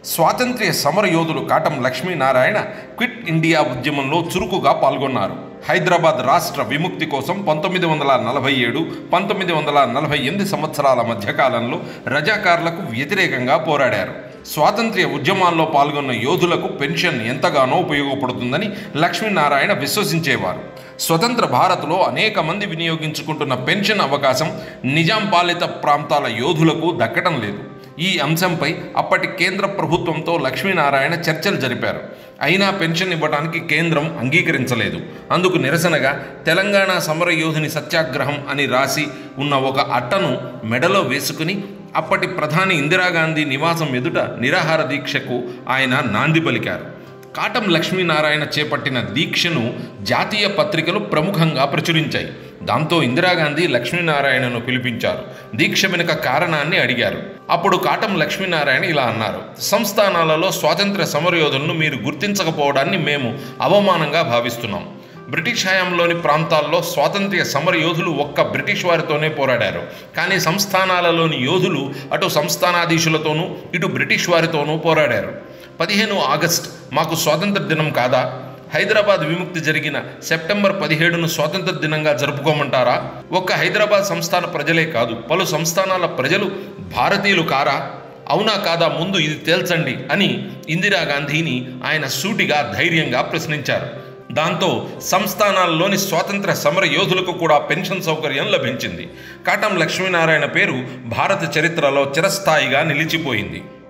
స్వాతంత్ర్య సమర యోధులు కాటం లక్ష్మీనారాయణ క్విట్ ఇండియా ఉద్యమంలో చురుకుగా పాల్గొన్నారు హైదరాబాద్ రాష్ట్ర విముక్తి కోసం పంతొమ్మిది వందల నలభై ఏడు పంతొమ్మిది వందల నలభై ఎనిమిది సంవత్సరాల మధ్యకాలంలో రజాకార్లకు వ్యతిరేకంగా పోరాడారు స్వాతంత్ర్య ఉద్యమాల్లో పాల్గొన్న యోధులకు పెన్షన్ ఎంతగానో ఉపయోగపడుతుందని లక్ష్మీనారాయణ విశ్వసించేవారు స్వతంత్ర భారత్లో అనేక మంది వినియోగించుకుంటున్న పెన్షన్ అవకాశం నిజాం పాలిత ప్రాంతాల యోధులకు దక్కడం లేదు ఈ అంశంపై అప్పటి కేంద్ర ప్రభుత్వంతో లక్ష్మీనారాయణ చర్చలు జరిపారు అయినా పెన్షన్ ఇవ్వడానికి కేంద్రం అంగీకరించలేదు అందుకు నిరసనగా తెలంగాణ సమర యోధుని సత్యాగ్రహం అని రాసి ఉన్న ఒక అట్టను మెడలో వేసుకుని అప్పటి ప్రధాని ఇందిరాగాంధీ నివాసం ఎదుట నిరాహార దీక్షకు ఆయన నాంది పలికారు కాటం లక్ష్మీనారాయణ చేపట్టిన దీక్షను జాతీయ పత్రికలు ప్రముఖంగా ప్రచురించాయి దాంతో ఇందిరాగాంధీ లక్ష్మీనారాయణను పిలిపించారు దీక్ష వెనుక కారణాన్ని అడిగారు అప్పుడు కాటం లక్ష్మీనారాయణ ఇలా అన్నారు సంస్థానాలలో స్వాతంత్ర సమరయోధులను మీరు గుర్తించకపోవడాన్ని మేము అవమానంగా భావిస్తున్నాం బ్రిటిష్ హయాంలోని ప్రాంతాల్లో స్వాతంత్ర్య సమర యోధులు ఒక్క బ్రిటిష్ వారితోనే పోరాడారు కానీ సంస్థానాలలోని యోధులు అటు సంస్థానాధీశులతోనూ ఇటు బ్రిటిష్ వారితోనూ పోరాడారు పదిహేను ఆగస్ట్ మాకు స్వాతంత్ర దినం కాదా హైదరాబాద్ విముక్తి జరిగిన సెప్టెంబర్ పదిహేడును స్వాతంత్ర దినంగా జరుపుకోమంటారా ఒక్క హైదరాబాద్ సంస్థాన ప్రజలే కాదు పలు సంస్థానాల ప్రజలు భారతీయులు కారా అవునా కాదా ముందు ఇది తేల్చండి అని ఇందిరాగాంధీని ఆయన సూటిగా ధైర్యంగా ప్రశ్నించారు దాంతో సంస్థానాల్లోని స్వాతంత్ర సమర యోధులకు కూడా పెన్షన్ సౌకర్యం లభించింది కాటం లక్ష్మీనారాయణ పేరు భారత చరిత్రలో చిరస్థాయిగా నిలిచిపోయింది